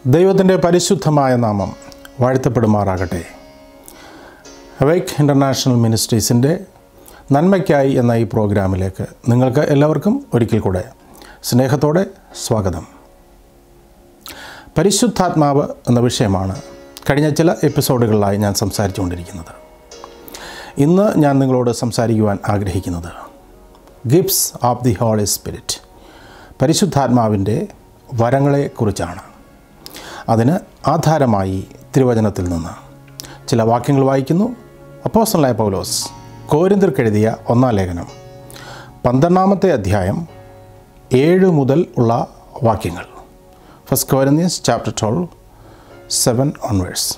ദൈവത്തിൻ്റെ പരിശുദ്ധമായ നാമം വാഴ്ത്തപ്പെടുമാറാകട്ടെ അവൈക്ക് ഇൻ്റർനാഷണൽ മിനിസ്ട്രീസിൻ്റെ നന്മയ്ക്കായി എന്ന ഈ പ്രോഗ്രാമിലേക്ക് നിങ്ങൾക്ക് എല്ലാവർക്കും ഒരിക്കൽ കൂടെ സ്നേഹത്തോടെ സ്വാഗതം പരിശുദ്ധാത്മാവ് എന്ന വിഷയമാണ് കഴിഞ്ഞ ചില എപ്പിസോഡുകളിലായി ഞാൻ സംസാരിച്ചുകൊണ്ടിരിക്കുന്നത് ഇന്ന് ഞാൻ നിങ്ങളോട് സംസാരിക്കുവാൻ ആഗ്രഹിക്കുന്നത് gifts of the holy spirit പരിശുദ്ധാത്മാവിൻ്റെ വരങ്ങളെക്കുറിച്ചാണ് അതിന് ആധാരമായി തിരുവചനത്തിൽ നിന്ന് ചില വാക്യങ്ങൾ വായിക്കുന്നു അപ്പോസ്റ്റലായ പൗലോസ് കോരിന്തിർക്കെഴുതിയ ഒന്നാം ലേഖനം പന്ത്രണ്ടാമത്തെ അധ്യായം ഏഴ് മുതൽ ഉള്ള വാക്യങ്ങൾ first Corinthians chapter twelve seven onwards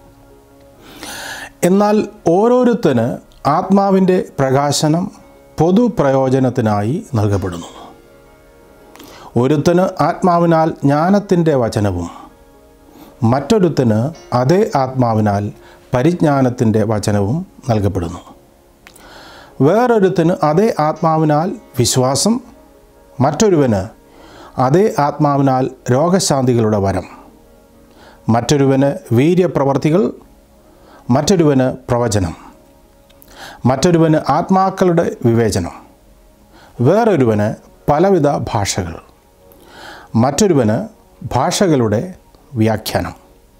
എന്നാൽ ഓരോരുത്തന് ആത്മാവിൻ്റെ പ്രകാശനം പൊതുപ്രയോജനത്തിനായി നൽകപ്പെടുന്നു ഒരുത്തന് ആത്മാവിനാൽ ജ്ഞാനത്തിൻ്റെ വചനവും മറ്റൊരുത്തന് അതേ ആത്മാവിനാൽ പരിജ്ഞാനത്തിൻ്റെ വചനവും നൽകപ്പെടുന്നു വേറൊരുത്തന് അതേ ആത്മാവിനാൽ വിശ്വാസം മറ്റൊരുവന് അതേ ആത്മാവിനാൽ രോഗശാന്തികളുടെ വരം മറ്റൊരുവന് വീര്യപ്രവർത്തികൾ മറ്റൊരുവന് പ്രവചനം മറ്റൊരുവന് ആത്മാക്കളുടെ വിവേചനം വേറൊരുവന് പലവിധ ഭാഷകൾ മറ്റൊരുവന് ഭാഷകളുടെ വ്യാഖ്യാനം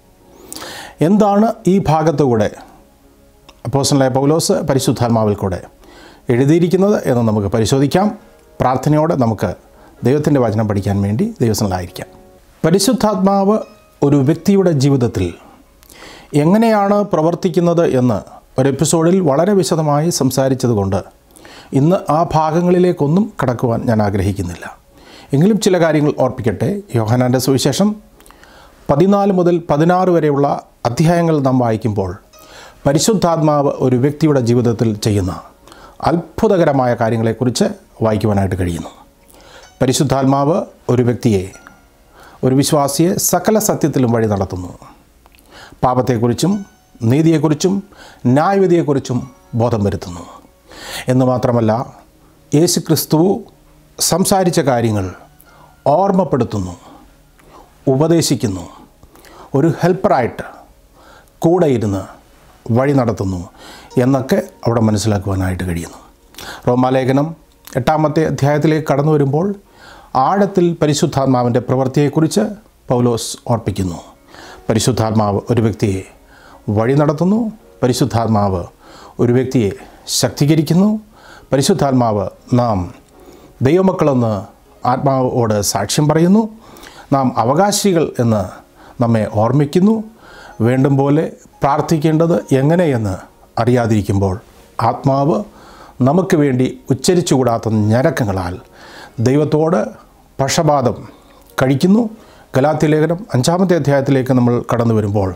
എന്താണ് ഈ ഭാഗത്തുകൂടെ അപ്പോസ്റ്റലായ പൗലോസ് പരിശുദ്ധാത്മാവിൽ കൂടെ എഴുതിയിരിക്കുന്നത് എന്ന് നമുക്ക് പരിശോധിക്കാം പ്രാർത്ഥനയോടെ നമുക്ക് ദൈവത്തിൻ്റെ വചനം പഠിക്കാൻ വേണ്ടി ദൈവസ്ഥലായിരിക്കാം പരിശുദ്ധാത്മാവ് ഒരു വ്യക്തിയുടെ ജീവിതത്തിൽ എങ്ങനെയാണ് പ്രവർത്തിക്കുന്നത് എന്ന് ഒരു എപ്പിസോഡിൽ വളരെ വിശദമായി സംസാരിച്ചതുകൊണ്ട് ഇന്ന് ആ ഭാഗങ്ങളിലേക്കൊന്നും കടക്കുവാൻ ഞാൻ ആഗ്രഹിക്കുന്നില്ല എങ്കിലും ചില കാര്യങ്ങൾ ഓർപ്പിക്കട്ടെ യോഹനാൻ്റെ സുവിശേഷം പതിനാല് മുതൽ പതിനാറ് വരെയുള്ള അധ്യായങ്ങൾ നാം വായിക്കുമ്പോൾ പരിശുദ്ധാത്മാവ് ഒരു വ്യക്തിയുടെ ജീവിതത്തിൽ ചെയ്യുന്ന അത്ഭുതകരമായ കാര്യങ്ങളെക്കുറിച്ച് വായിക്കുവാനായിട്ട് കഴിയുന്നു പരിശുദ്ധാത്മാവ് ഒരു വ്യക്തിയെ ഒരു വിശ്വാസിയെ സകല സത്യത്തിലും വഴി നടത്തുന്നു പാപത്തെക്കുറിച്ചും നീതിയെക്കുറിച്ചും ന്യായവിധിയെക്കുറിച്ചും ബോധം വരുത്തുന്നു എന്ന് മാത്രമല്ല യേശു ക്രിസ്തു സംസാരിച്ച കാര്യങ്ങൾ ഓർമ്മപ്പെടുത്തുന്നു ഉപദേശിക്കുന്നു ഒരു ഹെൽപ്പറായിട്ട് കൂടെ ഇരുന്ന് വഴി നടത്തുന്നു എന്നൊക്കെ അവിടെ മനസ്സിലാക്കുവാനായിട്ട് കഴിയുന്നു റോമാലേഖനം എട്ടാമത്തെ അധ്യായത്തിലേക്ക് കടന്നു വരുമ്പോൾ ആഴത്തിൽ പരിശുദ്ധാത്മാവിൻ്റെ പ്രവൃത്തിയെക്കുറിച്ച് പൗലോസ് ഓർപ്പിക്കുന്നു പരിശുദ്ധാത്മാവ് ഒരു വ്യക്തിയെ വഴി നടത്തുന്നു പരിശുദ്ധാത്മാവ് ഒരു വ്യക്തിയെ ശക്തീകരിക്കുന്നു പരിശുദ്ധാത്മാവ് നാം ദൈവമക്കളെന്ന് ആത്മാവോട് സാക്ഷ്യം പറയുന്നു നാം അവകാശികൾ എന്ന് നമ്മെ ഓർമ്മിക്കുന്നു വേണ്ടും പോലെ പ്രാർത്ഥിക്കേണ്ടത് എങ്ങനെയെന്ന് അറിയാതിരിക്കുമ്പോൾ ആത്മാവ് നമുക്ക് വേണ്ടി ഉച്ചരിച്ചുകൂടാത്ത ഞരക്കങ്ങളാൽ ദൈവത്തോട് പക്ഷപാതം കഴിക്കുന്നു ഗലാത്തി ലേഖനം അഞ്ചാമത്തെ അധ്യായത്തിലേക്ക് നമ്മൾ കടന്നു വരുമ്പോൾ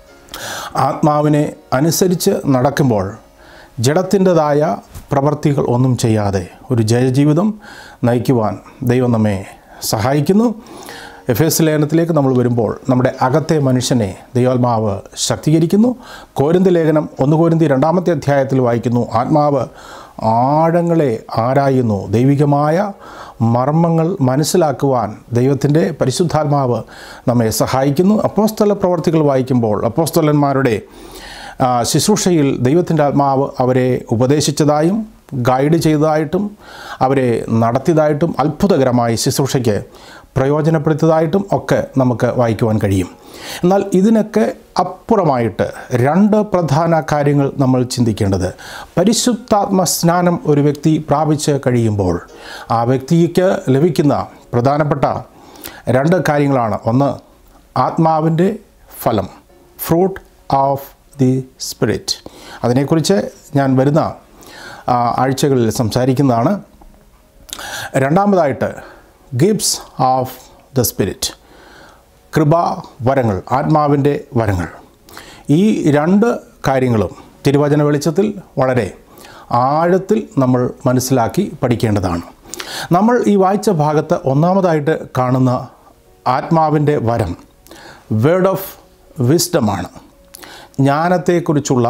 ആത്മാവിനെ അനുസരിച്ച് നടക്കുമ്പോൾ ജഡത്തിൻ്റെതായ പ്രവർത്തികൾ ഒന്നും ചെയ്യാതെ ഒരു ജയജീവിതം നയിക്കുവാൻ ദൈവം നമ്മെ സഹായിക്കുന്നു എഫ് എസ് ലേഖനത്തിലേക്ക് നമ്മൾ വരുമ്പോൾ നമ്മുടെ അകത്തെ മനുഷ്യനെ ദൈവാത്മാവ് ശക്തീകരിക്കുന്നു കോരിന്തി ലേഖനം ഒന്ന് കോരിന്തി രണ്ടാമത്തെ അധ്യായത്തിൽ വായിക്കുന്നു ആത്മാവ് ആഴങ്ങളെ ആരായുന്നു ദൈവികമായ മർമ്മങ്ങൾ മനസ്സിലാക്കുവാൻ ദൈവത്തിൻ്റെ പരിശുദ്ധാത്മാവ് നമ്മെ സഹായിക്കുന്നു അപ്പോസ്തല പ്രവർത്തികൾ വായിക്കുമ്പോൾ അപ്പോസ്തലന്മാരുടെ ശുശ്രൂഷയിൽ ദൈവത്തിൻ്റെ ആത്മാവ് അവരെ ഉപദേശിച്ചതായും ഗൈഡ് ചെയ്തതായിട്ടും അവരെ നടത്തിയതായിട്ടും അത്ഭുതകരമായി ശുശ്രൂഷയ്ക്ക് പ്രയോജനപ്പെടുത്തിയതായിട്ടും ഒക്കെ നമുക്ക് വായിക്കുവാൻ കഴിയും എന്നാൽ ഇതിനൊക്കെ അപ്പുറമായിട്ട് രണ്ട് പ്രധാന കാര്യങ്ങൾ നമ്മൾ ചിന്തിക്കേണ്ടത് പരിശുദ്ധാത്മ സ്നാനം ഒരു വ്യക്തി പ്രാപിച്ച് കഴിയുമ്പോൾ ആ വ്യക്തിക്ക് ലഭിക്കുന്ന പ്രധാനപ്പെട്ട രണ്ട് കാര്യങ്ങളാണ് ഒന്ന് ആത്മാവിൻ്റെ ഫലം ഫ്രൂട്ട് ഓഫ് ദി സ്പിരിറ്റ് അതിനെക്കുറിച്ച് ഞാൻ വരുന്ന ആഴ്ചകളിൽ സംസാരിക്കുന്നതാണ് രണ്ടാമതായിട്ട് ഗിഫ്റ്റ്സ് ഓഫ് ദ സ്പിരിറ്റ് കൃപാ വരങ്ങൾ ആത്മാവിൻ്റെ വരങ്ങൾ ഈ രണ്ട് കാര്യങ്ങളും തിരുവചന വെളിച്ചത്തിൽ വളരെ ആഴത്തിൽ നമ്മൾ മനസ്സിലാക്കി പഠിക്കേണ്ടതാണ് നമ്മൾ ഈ വായിച്ച ഭാഗത്ത് ഒന്നാമതായിട്ട് കാണുന്ന ആത്മാവിൻ്റെ വരം വേർഡ് ഓഫ് വിസ്ഡമാണ് ജ്ഞാനത്തെക്കുറിച്ചുള്ള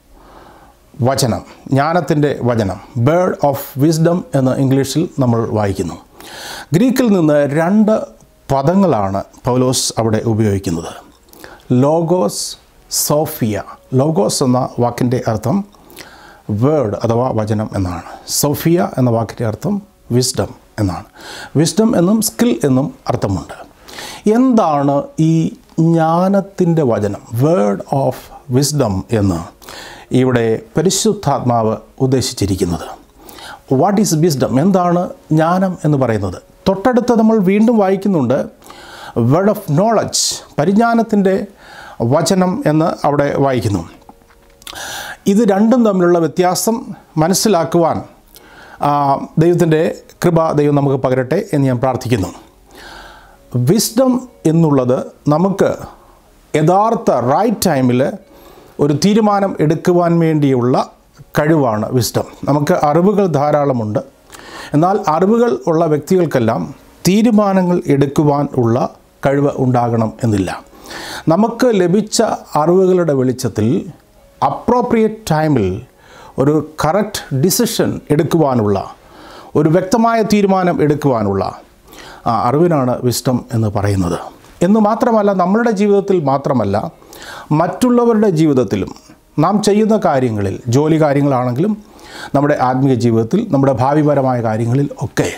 വചനം ജ്ഞാനത്തിൻ്റെ വചനം ബേർഡ് ഓഫ് വിസ്ഡം എന്ന് ഇംഗ്ലീഷിൽ നമ്മൾ വായിക്കുന്നു ഗ്രീക്കിൽ നിന്ന് രണ്ട് പദങ്ങളാണ് പൗലോസ് അവിടെ ഉപയോഗിക്കുന്നത് ലോഗോസ് സോഫിയ ലോഗോസ് എന്ന വാക്കിൻ്റെ അർത്ഥം വേർഡ് അഥവാ വചനം എന്നാണ് സോഫിയ എന്ന വാക്കിൻ്റെ അർത്ഥം വിസ്ഡം എന്നാണ് വിസ്ഡം എന്നും സ്കിൽ എന്നും അർത്ഥമുണ്ട് എന്താണ് ഈ ജ്ഞാനത്തിൻ്റെ വചനം വേർഡ് ഓഫ് വിസ്ഡം എന്ന് ഇവിടെ പരിശുദ്ധാത്മാവ് ഉദ്ദേശിച്ചിരിക്കുന്നത് വാട്ട് ഈസ് വിസ്ഡം എന്താണ് ജ്ഞാനം എന്ന് പറയുന്നത് തൊട്ടടുത്ത് നമ്മൾ വീണ്ടും വായിക്കുന്നുണ്ട് വേർഡ് ഓഫ് നോളജ് പരിജ്ഞാനത്തിൻ്റെ വചനം എന്ന് അവിടെ വായിക്കുന്നു ഇത് രണ്ടും തമ്മിലുള്ള വ്യത്യാസം മനസ്സിലാക്കുവാൻ ദൈവത്തിൻ്റെ കൃപ ദൈവം നമുക്ക് പകരട്ടെ എന്ന് ഞാൻ പ്രാർത്ഥിക്കുന്നു വിസ്ഡം എന്നുള്ളത് നമുക്ക് യഥാർത്ഥ റൈറ്റ് ടൈമിൽ ഒരു തീരുമാനം എടുക്കുവാൻ വേണ്ടിയുള്ള കഴിവാണ് വിസ്ഡം നമുക്ക് അറിവുകൾ ധാരാളമുണ്ട് എന്നാൽ അറിവുകൾ ഉള്ള വ്യക്തികൾക്കെല്ലാം തീരുമാനങ്ങൾ എടുക്കുവാൻ ഉള്ള കഴിവ് ഉണ്ടാകണം എന്നില്ല നമുക്ക് ലഭിച്ച അറിവുകളുടെ വെളിച്ചത്തിൽ അപ്രോപ്രിയേറ്റ് ടൈമിൽ ഒരു കറക്റ്റ് ഡിസിഷൻ എടുക്കുവാനുള്ള ഒരു വ്യക്തമായ തീരുമാനം എടുക്കുവാനുള്ള ആ അറിവിനാണ് വിസ്റ്റം എന്ന് പറയുന്നത് എന്ന് മാത്രമല്ല നമ്മളുടെ ജീവിതത്തിൽ മാത്രമല്ല മറ്റുള്ളവരുടെ ജീവിതത്തിലും നാം ചെയ്യുന്ന കാര്യങ്ങളിൽ ജോലി കാര്യങ്ങളാണെങ്കിലും നമ്മുടെ ആത്മീയ ജീവിതത്തിൽ നമ്മുടെ ഭാവിപരമായ കാര്യങ്ങളിൽ ഒക്കെ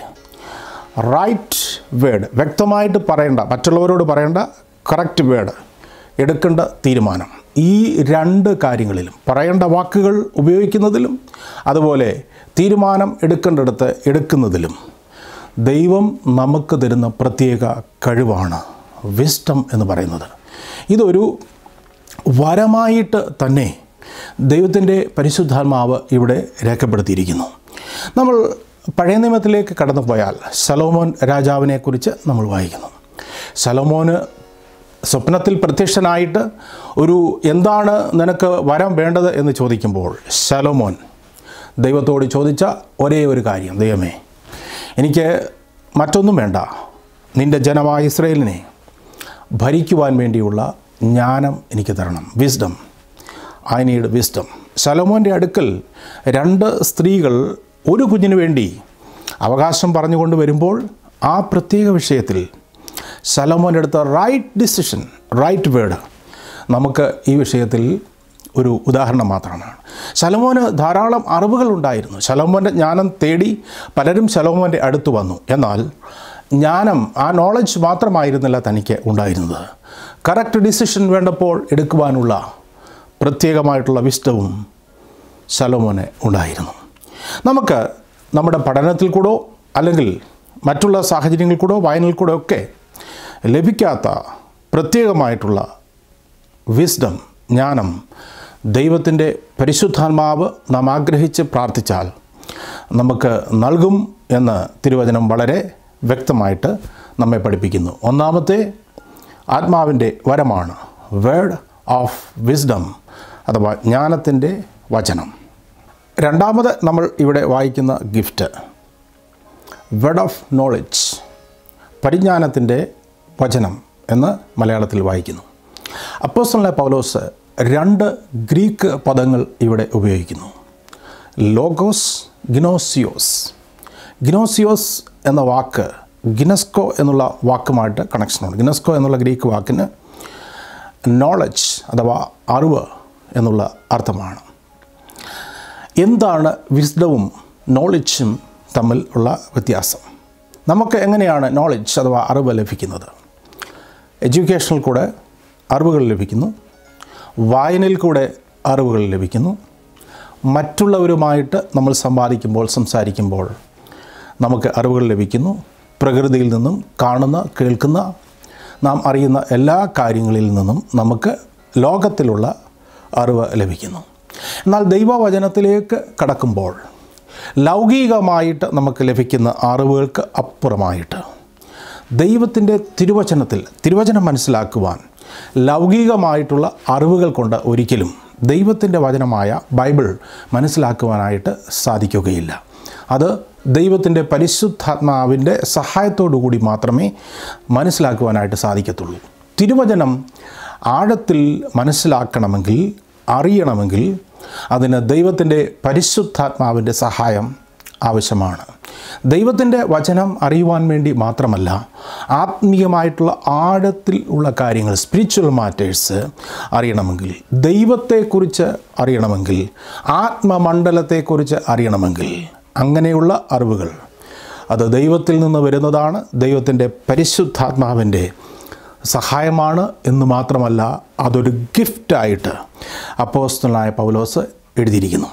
റൈറ്റ് വേർഡ് വ്യക്തമായിട്ട് പറയേണ്ട മറ്റുള്ളവരോട് പറയേണ്ട കറക്റ്റ് വേർഡ് എടുക്കേണ്ട തീരുമാനം ഈ രണ്ട് കാര്യങ്ങളിലും പറയേണ്ട വാക്കുകൾ ഉപയോഗിക്കുന്നതിലും അതുപോലെ തീരുമാനം എടുക്കേണ്ടടുത്ത് എടുക്കുന്നതിലും ദൈവം നമുക്ക് തരുന്ന പ്രത്യേക കഴിവാണ് വിസ്റ്റം എന്ന് പറയുന്നത് ഇതൊരു വരമായിട്ട് തന്നെ ദൈവത്തിൻ്റെ പരിശുദ്ധാത്മാവ് ഇവിടെ രേഖപ്പെടുത്തിയിരിക്കുന്നു നമ്മൾ പഴയ നിയമത്തിലേക്ക് കടന്നു പോയാൽ സലോമോൻ രാജാവിനെക്കുറിച്ച് നമ്മൾ വായിക്കുന്നു സലോമോന് സ്വപ്നത്തിൽ പ്രത്യക്ഷനായിട്ട് ഒരു എന്താണ് നിനക്ക് വരം വേണ്ടത് എന്ന് ചോദിക്കുമ്പോൾ ശലോമോൻ ദൈവത്തോട് ചോദിച്ച ഒരേ ഒരു കാര്യം ദൈവമേ എനിക്ക് മറ്റൊന്നും വേണ്ട നിൻ്റെ ജനമായ ഇസ്രയേലിനെ ഭരിക്കുവാൻ വേണ്ടിയുള്ള ജ്ഞാനം എനിക്ക് തരണം വിസ്ഡം ഐ നീഡ് വിസ്ഡം ശലോമോൻ്റെ അടുക്കൽ രണ്ട് സ്ത്രീകൾ ഒരു കുഞ്ഞിന് വേണ്ടി അവകാശം പറഞ്ഞുകൊണ്ട് വരുമ്പോൾ ആ പ്രത്യേക വിഷയത്തിൽ ശലോമോൻ്റെ അടുത്ത റൈറ്റ് ഡിസിഷൻ റൈറ്റ് വേർഡ് നമുക്ക് ഈ വിഷയത്തിൽ ഒരു ഉദാഹരണം മാത്രമാണ് ശലോമോന് ധാരാളം അറിവുകൾ ഉണ്ടായിരുന്നു ശലോമോൻ്റെ ജ്ഞാനം തേടി പലരും ശലോമോൻ്റെ അടുത്ത് വന്നു എന്നാൽ ജ്ഞാനം ആ നോളജ് മാത്രമായിരുന്നില്ല തനിക്ക് ഉണ്ടായിരുന്നത് കറക്റ്റ് ഡിസിഷൻ വേണ്ടപ്പോൾ എടുക്കുവാനുള്ള പ്രത്യേകമായിട്ടുള്ള വിഷ്ടവും ശലോമോന് ഉണ്ടായിരുന്നു നമുക്ക് നമ്മുടെ പഠനത്തിൽ കൂടോ അല്ലെങ്കിൽ മറ്റുള്ള സാഹചര്യങ്ങളിൽ കൂടോ വായനയിൽ കൂടോ ഒക്കെ ലഭിക്കാത്ത പ്രത്യേകമായിട്ടുള്ള വിസ്ഡം ജ്ഞാനം ദൈവത്തിൻ്റെ പരിശുദ്ധാത്മാവ് നാം ആഗ്രഹിച്ച് പ്രാർത്ഥിച്ചാൽ നമുക്ക് നൽകും എന്ന് തിരുവചനം വളരെ വ്യക്തമായിട്ട് നമ്മെ പഠിപ്പിക്കുന്നു ഒന്നാമത്തെ ആത്മാവിൻ്റെ വരമാണ് വേർഡ് ഓഫ് വിസ്ഡം അഥവാ ജ്ഞാനത്തിൻ്റെ വചനം രണ്ടാമത് നമ്മൾ ഇവിടെ വായിക്കുന്ന ഗിഫ്റ്റ് വേർഡ് ഓഫ് നോളജ് പരിജ്ഞാനത്തിൻ്റെ വചനം എന്ന് മലയാളത്തിൽ വായിക്കുന്നു അപ്പോസ്റ്റലിനെ പൗലോസ് രണ്ട് ഗ്രീക്ക് പദങ്ങൾ ഇവിടെ ഉപയോഗിക്കുന്നു ലോഗോസ് ഗിനോസിയോസ് ഗിനോസിയോസ് എന്ന വാക്ക് ഗിനസ്കോ എന്നുള്ള വാക്കുമായിട്ട് കണക്ഷനുണ്ട് ഗിനസ്കോ എന്നുള്ള ഗ്രീക്ക് വാക്കിന് നോളജ് അഥവാ അറിവ് എന്നുള്ള അർത്ഥമാണ് എന്താണ് വിസ്ഡവും നോളജും തമ്മിൽ ഉള്ള വ്യത്യാസം നമുക്ക് എങ്ങനെയാണ് നോളജ് അഥവാ അറിവ് ലഭിക്കുന്നത് എഡ്യൂക്കേഷനിൽ കൂടെ അറിവുകൾ ലഭിക്കുന്നു വായനയിൽ കൂടെ അറിവുകൾ ലഭിക്കുന്നു മറ്റുള്ളവരുമായിട്ട് നമ്മൾ സമ്പാദിക്കുമ്പോൾ സംസാരിക്കുമ്പോൾ നമുക്ക് അറിവുകൾ ലഭിക്കുന്നു പ്രകൃതിയിൽ നിന്നും കാണുന്ന കേൾക്കുന്ന നാം അറിയുന്ന എല്ലാ കാര്യങ്ങളിൽ നിന്നും നമുക്ക് ലോകത്തിലുള്ള അറിവ് ലഭിക്കുന്നു എന്നാൽ ദൈവവചനത്തിലേക്ക് കടക്കുമ്പോൾ ലൗകികമായിട്ട് നമുക്ക് ലഭിക്കുന്ന അറിവുകൾക്ക് അപ്പുറമായിട്ട് ദൈവത്തിൻ്റെ തിരുവചനത്തിൽ തിരുവചനം മനസ്സിലാക്കുവാൻ ലൗകികമായിട്ടുള്ള അറിവുകൾ കൊണ്ട് ഒരിക്കലും ദൈവത്തിൻ്റെ വചനമായ ബൈബിൾ മനസ്സിലാക്കുവാനായിട്ട് സാധിക്കുകയില്ല അത് ദൈവത്തിൻ്റെ പരിശുദ്ധാത്മാവിൻ്റെ സഹായത്തോടു കൂടി മാത്രമേ മനസ്സിലാക്കുവാനായിട്ട് സാധിക്കത്തുള്ളൂ തിരുവചനം ആഴത്തിൽ മനസ്സിലാക്കണമെങ്കിൽ അറിയണമെങ്കിൽ അതിന് ദൈവത്തിൻ്റെ പരിശുദ്ധാത്മാവിൻ്റെ സഹായം ആവശ്യമാണ് ദൈവത്തിൻ്റെ വചനം അറിയുവാൻ വേണ്ടി മാത്രമല്ല ആത്മീയമായിട്ടുള്ള ആഴത്തിൽ ഉള്ള കാര്യങ്ങൾ സ്പിരിച്വൽ മാറ്റേഴ്സ് അറിയണമെങ്കിൽ ദൈവത്തെക്കുറിച്ച് അറിയണമെങ്കിൽ ആത്മമണ്ഡലത്തെക്കുറിച്ച് അറിയണമെങ്കിൽ അങ്ങനെയുള്ള അറിവുകൾ അത് ദൈവത്തിൽ നിന്ന് വരുന്നതാണ് ദൈവത്തിൻ്റെ പരിശുദ്ധാത്മാവിൻ്റെ സഹായമാണ് എന്ന് മാത്രമല്ല അതൊരു ഗിഫ്റ്റായിട്ട് അപ്പോസ്റ്റലായ പൗലോസ് എഴുതിയിരിക്കുന്നു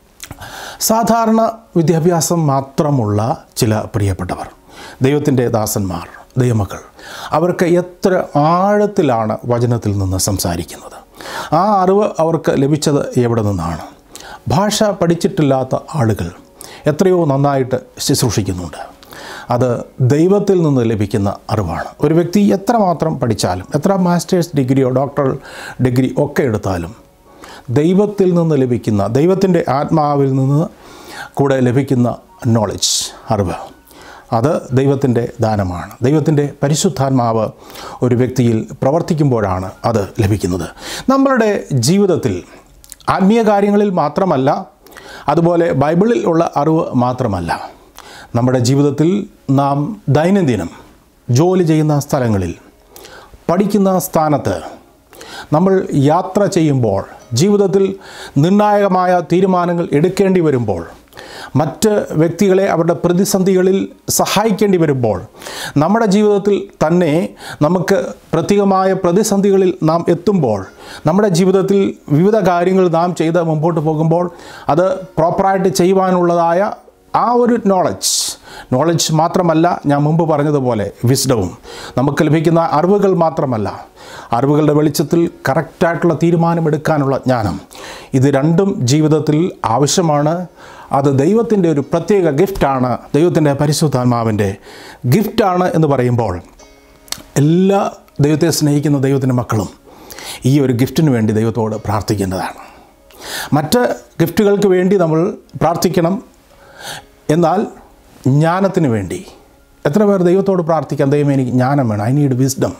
സാധാരണ വിദ്യാഭ്യാസം മാത്രമുള്ള ചില പ്രിയപ്പെട്ടവർ ദൈവത്തിൻ്റെ ദാസന്മാർ ദൈവമക്കൾ അവർക്ക് എത്ര ആഴത്തിലാണ് വചനത്തിൽ നിന്ന് സംസാരിക്കുന്നത് ആ അറിവ് അവർക്ക് ലഭിച്ചത് എവിടെ നിന്നാണ് ഭാഷ പഠിച്ചിട്ടില്ലാത്ത ആളുകൾ എത്രയോ നന്നായിട്ട് ശുശ്രൂഷിക്കുന്നുണ്ട് അത് ദൈവത്തിൽ നിന്ന് ലഭിക്കുന്ന അറിവാണ് ഒരു വ്യക്തി എത്രമാത്രം പഠിച്ചാലും എത്ര മാസ്റ്റേഴ്സ് ഡിഗ്രിയോ ഡോക്ടറൽ ഡിഗ്രി ഒക്കെ എടുത്താലും ദൈവത്തിൽ നിന്ന് ലഭിക്കുന്ന ദൈവത്തിൻ്റെ ആത്മാവിൽ നിന്ന് കൂടെ ലഭിക്കുന്ന നോളജ് അറിവ് അത് ദൈവത്തിൻ്റെ ദാനമാണ് ദൈവത്തിൻ്റെ പരിശുദ്ധാത്മാവ് ഒരു വ്യക്തിയിൽ പ്രവർത്തിക്കുമ്പോഴാണ് അത് ലഭിക്കുന്നത് നമ്മളുടെ ജീവിതത്തിൽ ആത്മീയ കാര്യങ്ങളിൽ മാത്രമല്ല അതുപോലെ ബൈബിളിൽ ഉള്ള അറിവ് മാത്രമല്ല നമ്മുടെ ജീവിതത്തിൽ നാം ദൈനംദിനം ജോലി ചെയ്യുന്ന സ്ഥലങ്ങളിൽ പഠിക്കുന്ന സ്ഥാനത്ത് നമ്മൾ യാത്ര ചെയ്യുമ്പോൾ ജീവിതത്തിൽ നിർണായകമായ തീരുമാനങ്ങൾ എടുക്കേണ്ടി വരുമ്പോൾ മറ്റ് വ്യക്തികളെ അവരുടെ പ്രതിസന്ധികളിൽ സഹായിക്കേണ്ടി വരുമ്പോൾ നമ്മുടെ ജീവിതത്തിൽ തന്നെ നമുക്ക് പ്രത്യേകമായ പ്രതിസന്ധികളിൽ നാം എത്തുമ്പോൾ നമ്മുടെ ജീവിതത്തിൽ വിവിധ കാര്യങ്ങൾ നാം ചെയ്ത് മുമ്പോട്ട് പോകുമ്പോൾ അത് പ്രോപ്പറായിട്ട് ചെയ്യുവാനുള്ളതായ ആ ഒരു നോളജ് നോളജ് മാത്രമല്ല ഞാൻ മുമ്പ് പറഞ്ഞതുപോലെ വിസ്ഡവും നമുക്ക് ലഭിക്കുന്ന അറിവുകൾ മാത്രമല്ല അറിവുകളുടെ വെളിച്ചത്തിൽ കറക്റ്റായിട്ടുള്ള തീരുമാനമെടുക്കാനുള്ള ജ്ഞാനം ഇത് രണ്ടും ജീവിതത്തിൽ ആവശ്യമാണ് അത് ദൈവത്തിൻ്റെ ഒരു പ്രത്യേക ഗിഫ്റ്റാണ് ദൈവത്തിൻ്റെ പരിശുദ്ധാത്മാവിൻ്റെ ഗിഫ്റ്റാണ് എന്ന് പറയുമ്പോൾ എല്ലാ ദൈവത്തെ സ്നേഹിക്കുന്ന ദൈവത്തിൻ്റെ മക്കളും ഈ ഒരു ഗിഫ്റ്റിന് വേണ്ടി ദൈവത്തോട് പ്രാർത്ഥിക്കേണ്ടതാണ് മറ്റ് ഗിഫ്റ്റുകൾക്ക് വേണ്ടി നമ്മൾ പ്രാർത്ഥിക്കണം എന്നാൽ ജ്ഞാനത്തിന് വേണ്ടി എത്ര പേർ ദൈവത്തോട് പ്രാർത്ഥിക്കാം ദൈവം എനിക്ക് ജ്ഞാനം വേണം I need wisdom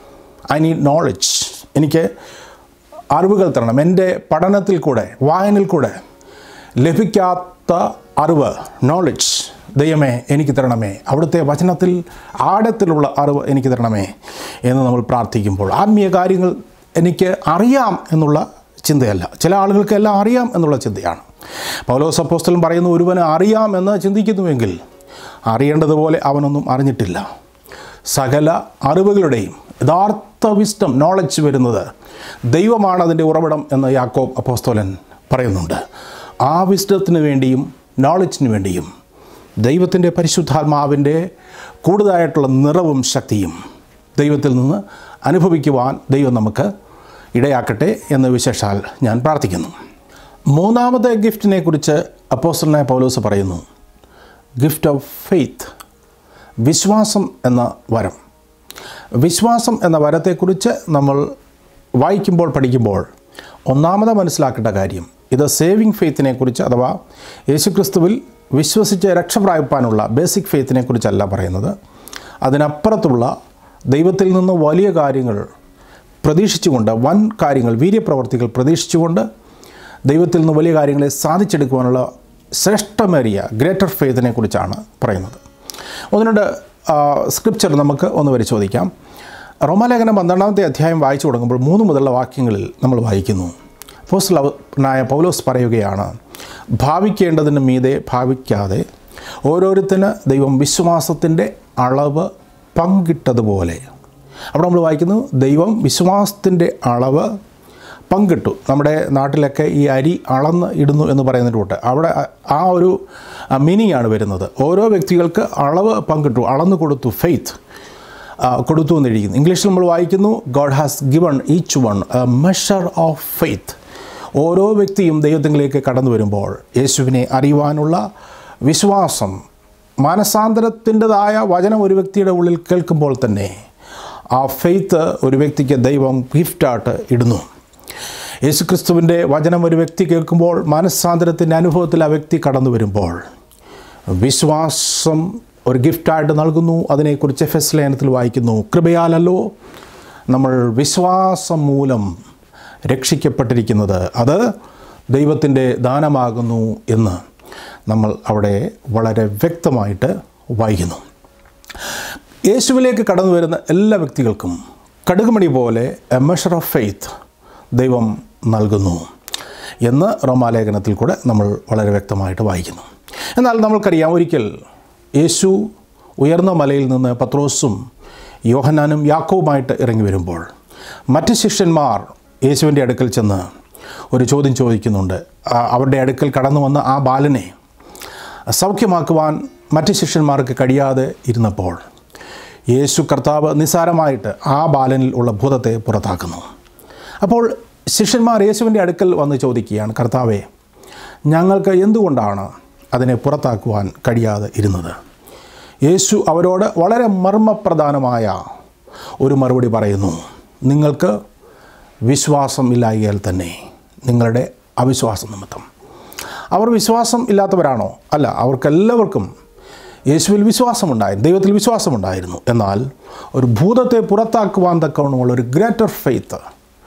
I need knowledge എനിക്ക് അറിവുകൾ തരണം എൻ്റെ പഠനത്തിൽ കൂടെ വായനയിൽ കൂടെ ലഭിക്കാത്ത അറിവ് നോളജ് ദൈവമേ എനിക്ക് തരണമേ അവിടുത്തെ വചനത്തിൽ ആഴത്തിലുള്ള അറിവ് എനിക്ക് തരണമേ എന്ന് നമ്മൾ പ്രാർത്ഥിക്കുമ്പോൾ ആത്മീയ കാര്യങ്ങൾ എനിക്ക് അറിയാം എന്നുള്ള ചിന്തയല്ല ചില ആളുകൾക്ക് എല്ലാം അറിയാം എന്നുള്ള ചിന്തയാണ് പൗലോസ് അപ്പോസ്തലൻ പറയുന്ന ഒരുവന് അറിയാം എന്ന് ചിന്തിക്കുന്നുവെങ്കിൽ അറിയേണ്ടതുപോലെ അവനൊന്നും അറിഞ്ഞിട്ടില്ല സകല അറിവുകളുടെയും യഥാർത്ഥ വിസ്റ്റം നോളജ് വരുന്നത് ദൈവമാണ് അതിൻ്റെ ഉറവിടം എന്ന് യാക്കോബ് അപ്പോസ്തോലൻ പറയുന്നുണ്ട് ആ വിസ്റ്റത്തിന് വേണ്ടിയും നോളജിന് വേണ്ടിയും ദൈവത്തിൻ്റെ പരിശുദ്ധാത്മാവിൻ്റെ കൂടുതലായിട്ടുള്ള നിറവും ശക്തിയും ദൈവത്തിൽ നിന്ന് അനുഭവിക്കുവാൻ ദൈവം നമുക്ക് ഇടയാക്കട്ടെ എന്ന് വിശേഷാൽ ഞാൻ പ്രാർത്ഥിക്കുന്നു മൂന്നാമത്തെ ഗിഫ്റ്റിനെ കുറിച്ച് അപ്പോസ്റ്റലായ പൗലോസ് പറയുന്നു ഗിഫ്റ്റ് ഓഫ് ഫെയ്ത്ത് വിശ്വാസം എന്ന വരം വിശ്വാസം എന്ന വരത്തെക്കുറിച്ച് നമ്മൾ വായിക്കുമ്പോൾ പഠിക്കുമ്പോൾ ഒന്നാമത് മനസ്സിലാക്കേണ്ട കാര്യം ഇത് സേവിങ് ഫെയ്ത്തിനെ കുറിച്ച് അഥവാ യേശുക്രിസ്തുവിൽ വിശ്വസിച്ച് രക്ഷപ്രാപിപ്പാനുള്ള ബേസിക് ഫെയ്ത്തിനെ കുറിച്ചല്ല പറയുന്നത് അതിനപ്പുറത്തുള്ള ദൈവത്തിൽ നിന്ന് വലിയ കാര്യങ്ങൾ പ്രതീക്ഷിച്ചുകൊണ്ട് വൻ കാര്യങ്ങൾ വീര്യപ്രവർത്തികൾ പ്രതീക്ഷിച്ചുകൊണ്ട് ദൈവത്തിൽ നിന്ന് വലിയ കാര്യങ്ങളെ സാധിച്ചെടുക്കുവാനുള്ള ശ്രേഷ്ഠമേറിയ ഗ്രേറ്റർ ഫെയ്ത്തിനെ കുറിച്ചാണ് പറയുന്നത് ഒന്ന് രണ്ട് സ്ക്രിപ്ചർ നമുക്ക് ഒന്ന് പരിശോധിക്കാം റോമാലേഖനം പന്ത്രണ്ടാമത്തെ അധ്യായം വായിച്ചു തുടങ്ങുമ്പോൾ മൂന്ന് മുതലുള്ള വാക്യങ്ങളിൽ നമ്മൾ വായിക്കുന്നു അപ്പോസ്തലനായ പൗലോസ് പറയുകയാണ് ഭാവിക്കേണ്ടതിന് മീതെ ഭാവിക്കാതെ ഓരോരുത്തന് ദൈവം വിശ്വാസത്തിൻ്റെ അളവ് പങ്കിട്ടതുപോലെ അവിടെ നമ്മൾ വായിക്കുന്നു ദൈവം വിശ്വാസത്തിൻ്റെ അളവ് പങ്കിട്ടു നമ്മുടെ നാട്ടിലൊക്കെ ഈ അരി അളന്ന് ഇടുന്നു എന്ന് പറയുന്നതിൻ്റെ കൂട്ട് അവിടെ ആ ഒരു മീനിങ് ആണ് വരുന്നത് ഓരോ വ്യക്തികൾക്ക് അളവ് പങ്കിട്ടു അളന്നു കൊടുത്തു ഫെയ്ത്ത് കൊടുത്തു എന്നിരിക്കുന്നു ഇംഗ്ലീഷിൽ നമ്മൾ വായിക്കുന്നു God has given each one a measure of faith ഓരോ വ്യക്തിയും ദൈവത്തിലേക്ക് കടന്നു വരുമ്പോൾ യേശുവിനെ അറിയുവാനുള്ള വിശ്വാസം മാനസാന്തരത്തിൻ്റെതായ വചനം ഒരു വ്യക്തിയുടെ ഉള്ളിൽ കേൾക്കുമ്പോൾ തന്നെ ആ ഫെയ്ത്ത് ഒരു വ്യക്തിക്ക് ദൈവം ഗിഫ്റ്റായിട്ട് ഇടുന്നു യേശുക്രിസ്തുവിൻ്റെ വചനം ഒരു വ്യക്തി കേൾക്കുമ്പോൾ മനസ്സാന്തരത്തിൻ്റെ അനുഭവത്തിൽ ആ വ്യക്തി കടന്നു വരുമ്പോൾ വിശ്വാസം ഒരു ഗിഫ്റ്റായിട്ട് നൽകുന്നു അതിനെക്കുറിച്ച് എഫ് എസ് ലേനത്തിൽ വായിക്കുന്നു കൃപയാലല്ലോ നമ്മൾ വിശ്വാസം മൂലം രക്ഷിക്കപ്പെട്ടിരിക്കുന്നത് അത് ദൈവത്തിൻ്റെ ദാനമാകുന്നു എന്ന് നമ്മൾ അവിടെ വളരെ വ്യക്തമായിട്ട് വായിക്കുന്നു യേശുവിലേക്ക് കടന്നു വരുന്ന എല്ലാ വ്യക്തികൾക്കും കടുകുമണി പോലെ എ മെഷർ ഓഫ് ഫെയ്ത്ത് ദൈവം നൽകുന്നു എന്ന് റോമാലേഖനത്തിൽ കൂടെ നമ്മൾ വളരെ വ്യക്തമായിട്ട് വായിക്കുന്നു എന്നാൽ നമ്മൾക്കറിയാം ഒരിക്കൽ യേശു ഉയർന്ന മലയിൽ നിന്ന് പത്രോസും യോഹനാനും യാക്കോവുമായിട്ട് ഇറങ്ങി വരുമ്പോൾ മറ്റ് ശിഷ്യന്മാർ യേശുവിൻ്റെ അടുക്കൽ ചെന്ന് ഒരു ചോദ്യം ചോദിക്കുന്നുണ്ട് ആ- അവരുടെ അടുക്കൽ കടന്നു വന്ന ആ ബാലനെ സൗഖ്യമാക്കുവാൻ മറ്റ് ശിഷ്യന്മാർക്ക് കഴിയാതെ ഇരുന്നപ്പോൾ യേശു കർത്താവ് നിസ്സാരമായിട്ട് ആ ബാലനിൽ ഉള്ള ഭൂതത്തെ പുറത്താക്കുന്നു അപ്പോൾ ശിഷ്യന്മാർ യേശുവിൻ്റെ അടുക്കൽ വന്ന് ചോദിക്കുകയാണ് കർത്താവെ ഞങ്ങൾക്ക് എന്തുകൊണ്ടാണ് അതിനെ പുറത്താക്കുവാൻ കഴിയാതെ ഇരുന്നത് യേശു അവരോട് വളരെ മർമ്മപ്രധാനമായ ഒരു മറുപടി പറയുന്നു നിങ്ങൾക്ക് വിശ്വാസം ഇല്ലായകയാൽ തന്നെ നിങ്ങളുടെ അവിശ്വാസം നിമിത്തം അവർ വിശ്വാസം ഇല്ലാത്തവരാണോ അല്ല അവർക്കെല്ലാവർക്കും യേശുവിൽ വിശ്വാസമുണ്ടായിരുന്നു ദൈവത്തിൽ വിശ്വാസമുണ്ടായിരുന്നു എന്നാൽ ഒരു ഭൂതത്തെ പുറത്താക്കുവാൻ തക്കവണ്ണമുള്ള ഒരു ഗ്രേറ്റർ ഫെയ്ത്ത്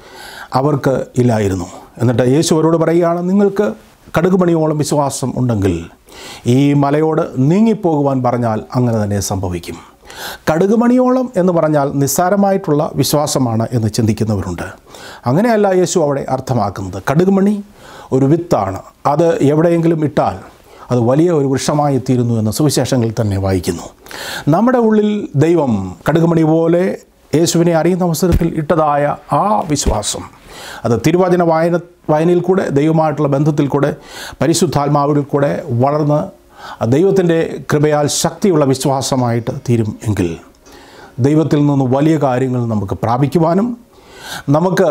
അവർക്ക് ഇല്ലായിരുന്നു എന്നിട്ട് യേശു അവരോട് പറയുകയാണ് നിങ്ങൾക്ക് കടുകുമണിയോളം വിശ്വാസം ഉണ്ടെങ്കിൽ ഈ മലയോട് നീങ്ങിപ്പോകുവാൻ പറഞ്ഞാൽ അങ്ങനെ തന്നെ സംഭവിക്കും കടുകുമണിയോളം എന്ന് പറഞ്ഞാൽ നിസ്സാരമായിട്ടുള്ള വിശ്വാസമാണ് എന്ന് ചിന്തിക്കുന്നവരുണ്ട് അങ്ങനെയല്ല യേശു അവിടെ അർത്ഥമാക്കുന്നത് കടുകുമണി ഒരു വിത്താണ് അത് എവിടെയെങ്കിലും ഇട്ടാൽ അത് വലിയ ഒരു വൃക്ഷമായി തീരുന്നു എന്ന് സുവിശേഷങ്ങളിൽ തന്നെ വായിക്കുന്നു നമ്മുടെ ഉള്ളിൽ ദൈവം കടുകുമണി പോലെ യേശുവിനെ അറിയുന്ന അവസരത്തിൽ ഇട്ടതായ ആ വിശ്വാസം അത് തിരുവചന വായന വായനയിൽ കൂടെ ദൈവമായിട്ടുള്ള ബന്ധത്തിൽ കൂടെ പരിശുദ്ധാത്മാവിൽ കൂടെ വളർന്ന് ദൈവത്തിൻ്റെ കൃപയാൽ ശക്തിയുള്ള വിശ്വാസമായിട്ട് തീരും എങ്കിൽ ദൈവത്തിൽ നിന്ന് വലിയ കാര്യങ്ങൾ നമുക്ക് പ്രാപിക്കുവാനും നമുക്ക്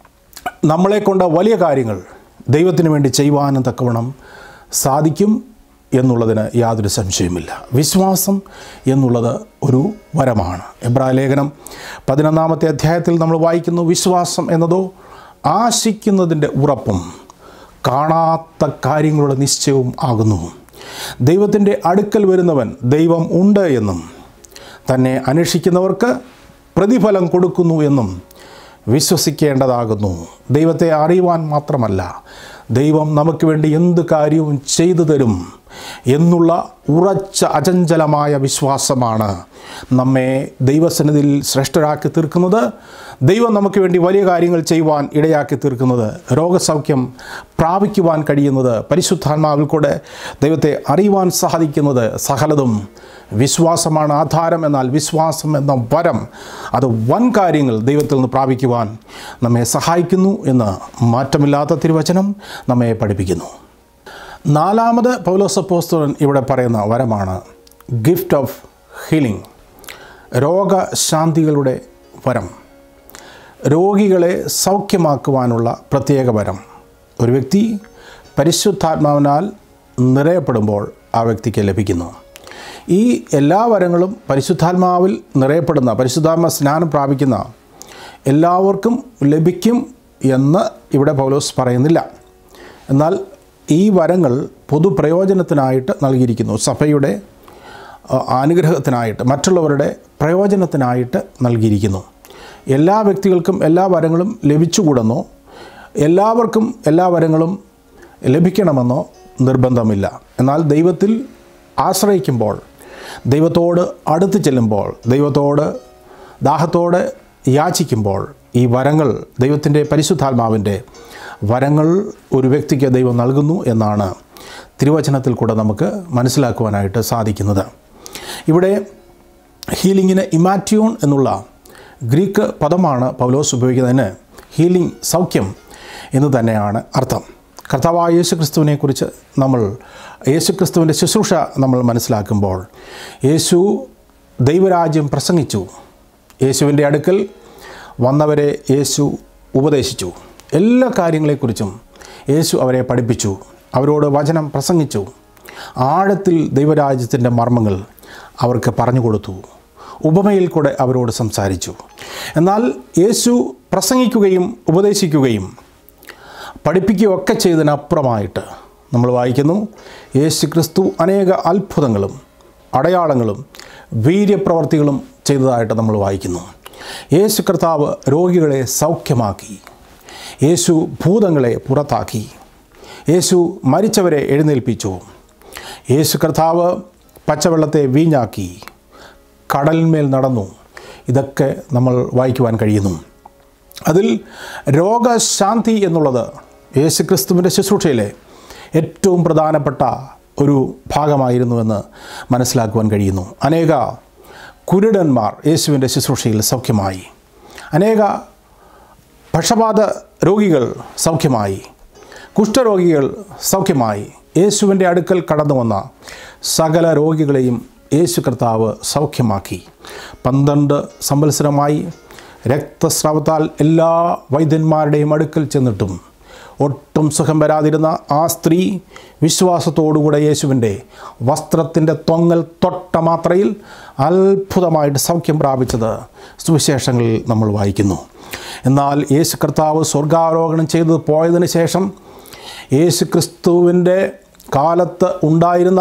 നമ്മളെ കൊണ്ട് വലിയ കാര്യങ്ങൾ ദൈവത്തിന് വേണ്ടി ചെയ്യുവാനും തക്കവണ്ണം സാധിക്കും എന്നുള്ളതിന് യാതൊരു സംശയവുമില്ല വിശ്വാസം എന്നുള്ളത് ഒരു വരമാണ് എബ്രായ ലേഖനം പതിനൊന്നാമത്തെ അധ്യായത്തിൽ നമ്മൾ വായിക്കുന്നു വിശ്വാസം എന്നതോ ആശിക്കുന്നതിൻ്റെ ഉറപ്പും കാണാത്ത കാര്യങ്ങളുടെ നിശ്ചയവും ആകുന്നു ദൈവത്തിൻ്റെ അടുക്കൽ വരുന്നവൻ ദൈവം ഉണ്ട് എന്നും തന്നെ അന്വേഷിക്കുന്നവർക്ക് പ്രതിഫലം കൊടുക്കുന്നു എന്നും വിശ്വസിക്കേണ്ടതാകുന്നു ദൈവത്തെ അറിയുവാൻ മാത്രമല്ല ദൈവം നമുക്ക് വേണ്ടി എന്ത് കാര്യവും ചെയ്തു തരും എന്നുള്ള ഉറച്ച അചഞ്ചലമായ വിശ്വാസമാണ് നമ്മെ ദൈവസന്നിധിയിൽ ശ്രേഷ്ഠരാക്കി തീർക്കുന്നത് ദൈവം നമുക്ക് വേണ്ടി വലിയ കാര്യങ്ങൾ ചെയ്യുവാൻ ഇടയാക്കി തീർക്കുന്നത് രോഗസൗഖ്യം പ്രാപിക്കുവാൻ കഴിയുന്നത് പരിശുദ്ധാത്മാവിൽ കൂടെ ദൈവത്തെ അറിയുവാൻ സാധിക്കുന്നത് സകലതും വിശ്വാസമാണ് ആധാരം എന്നാൽ വിശ്വാസം എന്ന വരം അത് വൻ കാര്യങ്ങൾ ദൈവത്തിൽ നിന്ന് പ്രാപിക്കുവാൻ നമ്മെ സഹായിക്കുന്നു എന്ന് മാറ്റമില്ലാത്ത തിരുവചനം നമ്മെ പഠിപ്പിക്കുന്നു നാലാമത് പൗലോസപ്പോസ്തോലൻ ഇവിടെ പറയുന്ന വരമാണ് ഗിഫ്റ്റ് ഓഫ് ഹീലിംഗ് രോഗശാന്തികളുടെ വരം രോഗികളെ സൗഖ്യമാക്കുവാനുള്ള പ്രത്യേക വരം ഒരു വ്യക്തി പരിശുദ്ധാത്മാവിനാൽ നിറയപ്പെടുമ്പോൾ ആ വ്യക്തിക്ക് ലഭിക്കുന്നു ഈ എല്ലാ വരങ്ങളും പരിശുദ്ധാത്മാവിൽ നിറയപ്പെടുന്ന പരിശുദ്ധാത്മ സ്നാനം പ്രാപിക്കുന്ന എല്ലാവർക്കും ലഭിക്കും എന്ന് ഇവിടെ പൗലോസ് പറയുന്നില്ല എന്നാൽ ഈ വരങ്ങൾ പൊതുപ്രയോജനത്തിനായിട്ട് നൽകിയിരിക്കുന്നു സഭയുടെ ആ, അനുഗ്രഹത്തിനായിട്ട് മറ്റുള്ളവരുടെ പ്രയോജനത്തിനായിട്ട് നൽകിയിരിക്കുന്നു എല്ലാ വ്യക്തികൾക്കും എല്ലാ വരങ്ങളും ലഭിച്ചുകൂടെന്നോ എല്ലാവർക്കും എല്ലാ വരങ്ങളും ലഭിക്കണമെന്നോ നിർബന്ധമില്ല എന്നാൽ ദൈവത്തിൽ ആശ്രയിക്കുമ്പോൾ ദൈവത്തോട് അടുത്ത് ചെല്ലുമ്പോൾ ദൈവത്തോട് ദാഹത്തോടെ യാചിക്കുമ്പോൾ ഈ വരങ്ങൾ ദൈവത്തിൻ്റെ പരിശുദ്ധാത്മാവിൻ്റെ വരങ്ങൾ ഒരു വ്യക്തിക്ക് ദൈവം നൽകുന്നു എന്നാണ് തിരുവചനത്തിൽ കൂടെ നമുക്ക് മനസ്സിലാക്കുവാനായിട്ട് സാധിക്കുന്നത് ഇവിടെ ഹീലിങ്ങിന് ഇമാറ്റ്യൂൺ എന്നുള്ള ഗ്രീക്ക് പദമാണ് പൗലോസ് ഉപയോഗിക്കുന്നതിന് ഹീലിംഗ് സൗഖ്യം എന്ന് തന്നെയാണ് അർത്ഥം കർത്താവായ യേശു ക്രിസ്തുവിനെക്കുറിച്ച് നമ്മൾ യേശു ക്രിസ്തുവിൻ്റെ ശുശ്രൂഷ നമ്മൾ മനസ്സിലാക്കുമ്പോൾ യേശു ദൈവരാജ്യം പ്രസംഗിച്ചു യേശുവിൻ്റെ അടുക്കൽ വന്നവരെ യേശു ഉപദേശിച്ചു എല്ലാ കാര്യങ്ങളെക്കുറിച്ചും യേശു അവരെ പഠിപ്പിച്ചു അവരോട് വചനം പ്രസംഗിച്ചു ആഴത്തിൽ ദൈവരാജ്യത്തിൻ്റെ മർമ്മങ്ങൾ അവർക്ക് പറഞ്ഞു കൊടുത്തു ഉപമയിൽ കൂടെ അവരോട് സംസാരിച്ചു എന്നാൽ യേശു പ്രസംഗിക്കുകയും ഉപദേശിക്കുകയും പഠിപ്പിക്കുകയൊക്കെ ചെയ്തതിനപ്പുറമായിട്ട് നമ്മൾ വായിക്കുന്നു യേശു ക്രിസ്തു അനേക അത്ഭുതങ്ങളും അടയാളങ്ങളും വീര്യപ്രവർത്തികളും ചെയ്തതായിട്ട് നമ്മൾ വായിക്കുന്നു യേശു കർത്താവ് രോഗികളെ സൗഖ്യമാക്കി യേശു ഭൂതങ്ങളെ പുറത്താക്കി യേശു മരിച്ചവരെ എഴുന്നേൽപ്പിച്ചു യേശു കർത്താവ് പച്ചവെള്ളത്തെ വീഞ്ഞാക്കി കടലിന്മേൽ നടന്നു ഇതൊക്കെ നമ്മൾ വായിക്കുവാൻ കഴിയുന്നു അതിൽ രോഗശാന്തി എന്നുള്ളത് യേശുക്രിസ്തുവിൻ്റെ ശുശ്രൂഷയിലെ ഏറ്റവും പ്രധാനപ്പെട്ട ഒരു ഭാഗമായിരുന്നുവെന്ന് മനസ്സിലാക്കുവാൻ കഴിയുന്നു അനേക കുരുടന്മാർ യേശുവിൻ്റെ ശുശ്രൂഷയിൽ സൗഖ്യമായി അനേക പക്ഷപാത രോഗികൾ സൗഖ്യമായി കുഷ്ഠരോഗികൾ സൗഖ്യമായി യേശുവിൻ്റെ അടുക്കൽ കടന്നു വന്ന സകല രോഗികളെയും യേശു കർത്താവ് സൗഖ്യമാക്കി പന്ത്രണ്ട് സംവത്സരമായി രക്തസ്രാവത്താൽ എല്ലാ വൈദ്യന്മാരുടെയും അടുക്കൽ ചെന്നിട്ടും ഒട്ടും സുഖം വരാതിരുന്ന ആ സ്ത്രീ വിശ്വാസത്തോടുകൂടെ യേശുവിൻ്റെ വസ്ത്രത്തിൻ്റെ തൊങ്ങൽ തൊട്ട മാത്രയിൽ അത്ഭുതമായിട്ട് സൗഖ്യം പ്രാപിച്ചത് സുവിശേഷങ്ങളിൽ നമ്മൾ വായിക്കുന്നു എന്നാൽ യേശു കർത്താവ് സ്വർഗാരോഹണം ചെയ്ത് പോയതിന് ശേഷം യേശു ക്രിസ്തുവിൻ്റെ കാലത്ത് ഉണ്ടായിരുന്ന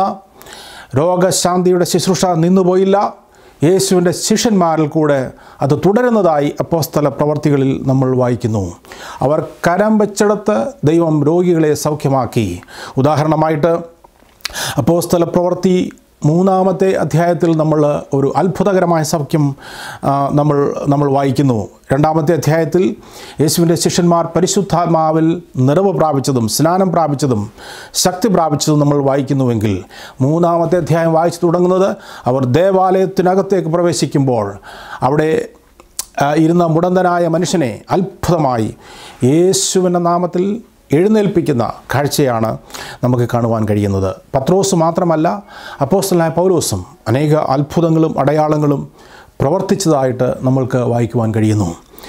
രോഗശാന്തിയുടെ ശുശ്രൂഷ നിന്നുപോയില്ല യേശുവിൻ്റെ ശിഷ്യന്മാരിൽ കൂടെ അത് തുടരുന്നതായി അപ്പോസ്തല പ്രവർത്തികളിൽ നമ്മൾ വായിക്കുന്നു അവർ കരം വെച്ചെടുത്ത് ദൈവം രോഗികളെ സൗഖ്യമാക്കി ഉദാഹരണമായിട്ട് അപ്പോസ്തല പ്രവൃത്തി മൂന്നാമത്തെ അധ്യായത്തിൽ നമ്മൾ ഒരു അത്ഭുതകരമായ സൗഖ്യം ആ, നമ്മൾ നമ്മൾ വായിക്കുന്നു രണ്ടാമത്തെ അധ്യായത്തിൽ യേശുവിൻ്റെ ശിഷ്യന്മാർ പരിശുദ്ധാത്മാവിൽ നിറവ് പ്രാപിച്ചതും സ്നാനം പ്രാപിച്ചതും ശക്തി പ്രാപിച്ചതും നമ്മൾ വായിക്കുന്നുവെങ്കിൽ മൂന്നാമത്തെ അധ്യായം വായിച്ചു തുടങ്ങുന്നത് അവർ ദേവാലയത്തിനകത്തേക്ക് പ്രവേശിക്കുമ്പോൾ അവിടെ ആ, ഇരുന്ന മുടന്തനായ മനുഷ്യനെ അത്ഭുതമായി യേശുവിൻ്റെ നാമത്തിൽ എഴുന്നേൽപ്പിക്കുന്ന കാഴ്ചയാണ് നമുക്ക് കാണുവാൻ കഴിയുന്നത് പത്രോസ് മാത്രമല്ല അപ്പോസ്റ്റലായ പൗലോസും അനേക അത്ഭുതങ്ങളും അടയാളങ്ങളും പ്രവർത്തിച്ചതായിട്ട് നമ്മൾക്ക് വായിക്കുവാൻ കഴിയുന്നു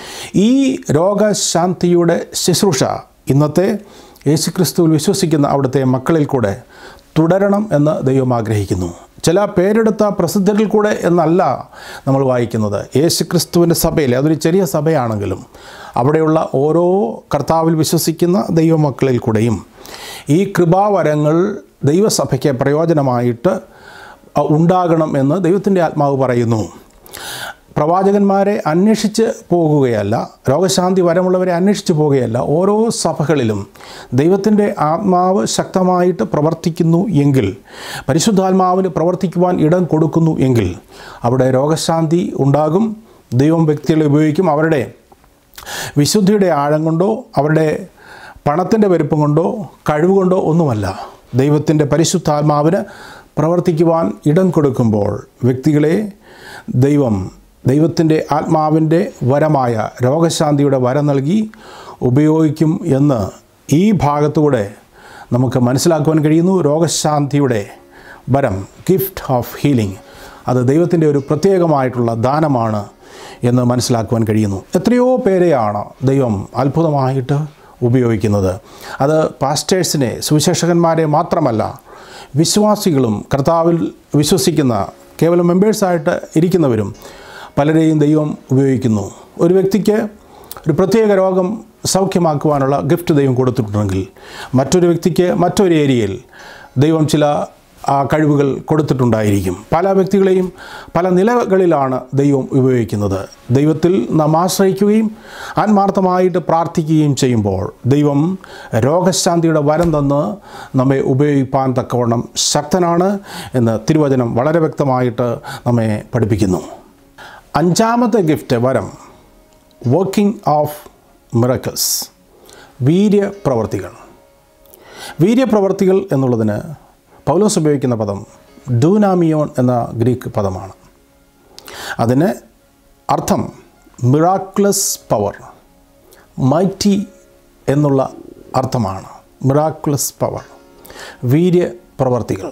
ഈ രോഗശാന്തിയുടെ ശുശ്രൂഷ ഇന്നത്തെ യേശുക്രിസ്തുവിൽ വിശ്വസിക്കുന്ന അവിടുത്തെ മക്കളിൽ കൂടെ തുടരണം എന്ന് ദൈവം ആഗ്രഹിക്കുന്നു ചില പേരെടുത്ത പ്രസിദ്ധരിൽ കൂടെ എന്നല്ല നമ്മൾ വായിക്കുന്നത് യേശുക്രിസ്തുവിൻ്റെ സഭയിൽ അതൊരു ചെറിയ സഭയാണെങ്കിലും അവിടെയുള്ള ഓരോ കർത്താവിൽ വിശ്വസിക്കുന്ന ദൈവമക്കളിൽ കൂടെയും ഈ കൃപാവരങ്ങൾ ദൈവസഭയ്ക്ക് പ്രയോജനമായിട്ട് അഹ് ഉണ്ടാകണം എന്ന് ദൈവത്തിൻ്റെ ആത്മാവ് പറയുന്നു പ്രവാചകന്മാരെ അന്വേഷിച്ച് പോകുകയല്ല രോഗശാന്തി വരമുള്ളവരെ അന്വേഷിച്ച് പോകുകയല്ല ഓരോ സഭകളിലും ദൈവത്തിൻ്റെ ആത്മാവ് ശക്തമായിട്ട് പ്രവർത്തിക്കുന്നു എങ്കിൽ പരിശുദ്ധാത്മാവിന് പ്രവർത്തിക്കുവാൻ ഇടം കൊടുക്കുന്നു എങ്കിൽ അവിടെ രോഗശാന്തി ഉണ്ടാകും ദൈവം വ്യക്തികളെ ഉപയോഗിക്കും അവരുടെ വിശുദ്ധിയുടെ ആഴം കൊണ്ടോ അവരുടെ പണത്തിൻ്റെ വലുപ്പം കൊണ്ടോ കഴിവ് കൊണ്ടോ ഒന്നുമല്ല ദൈവത്തിൻ്റെ പരിശുദ്ധാത്മാവിന് പ്രവർത്തിക്കുവാൻ ഇടം കൊടുക്കുമ്പോൾ വ്യക്തികളെ ദൈവം ദൈവത്തിൻ്റെ ആത്മാവിൻ്റെ വരമായ രോഗശാന്തിയുടെ വരം നൽകി ഉപയോഗിക്കും എന്ന് ഈ ഭാഗത്തൂടെ നമുക്ക് മനസ്സിലാക്കുവാൻ കഴിയുന്നു രോഗശാന്തിയുടെ വരം ഗിഫ്റ്റ് ഓഫ് ഹീലിംഗ് അത് ദൈവത്തിൻ്റെ ഒരു പ്രത്യേകമായിട്ടുള്ള ദാനമാണ് എന്ന് മനസ്സിലാക്കുവാൻ കഴിയുന്നു എത്രയോ പേരെയാണ് ദൈവം അത്ഭുതമായിട്ട് ഉപയോഗിക്കുന്നത് അത് പാസ്റ്റേഴ്സിനെ സുവിശേഷകന്മാരെ മാത്രമല്ല വിശ്വാസികളും കർത്താവിൽ വിശ്വസിക്കുന്ന കേവലം മെമ്പേഴ്സായിട്ട് ഇരിക്കുന്നവരും പലരെയും ദൈവം ഉപയോഗിക്കുന്നു ഒരു വ്യക്തിക്ക് ഒരു പ്രത്യേക രോഗം സൗഖ്യമാക്കുവാനുള്ള ഗിഫ്റ്റ് ദൈവം കൊടുത്തിട്ടുണ്ടെങ്കിൽ മറ്റൊരു വ്യക്തിക്ക് മറ്റൊരു ഏരിയയിൽ ദൈവം ചില ആ കഴിവുകൾ കൊടുത്തിട്ടുണ്ടായിരിക്കും പല വ്യക്തികളെയും പല നിലകളിലാണ് ദൈവം ഉപയോഗിക്കുന്നത് ദൈവത്തിൽ നാം ആശ്രയിക്കുകയും ആത്മാർത്ഥമായിട്ട് പ്രാർത്ഥിക്കുകയും ചെയ്യുമ്പോൾ ദൈവം രോഗശാന്തിയുടെ വരം തന്ന് നമ്മെ ഉപയോഗിപ്പാൻ തക്കവണ്ണം ശക്തനാണ് എന്ന് തിരുവചനം വളരെ വ്യക്തമായിട്ട് നമ്മെ പഠിപ്പിക്കുന്നു അഞ്ചാമത്തെ ഗിഫ്റ്റ് വരം വർക്കിംഗ് ഓഫ് മിറക്കിൾസ് വീര്യപ്രവർത്തികൾ വീര്യപ്രവർത്തികൾ എന്നുള്ളതിന് പൗലോസ് ഉപയോഗിക്കുന്ന പദം ഡൂനാമിയോൺ എന്ന ഗ്രീക്ക് പദമാണ് അതിന് അർത്ഥം മിറാക്ലസ് പവർ മൈറ്റി എന്നുള്ള അർത്ഥമാണ് മിറാക്ലസ് പവർ വീര്യപ്രവർത്തികൾ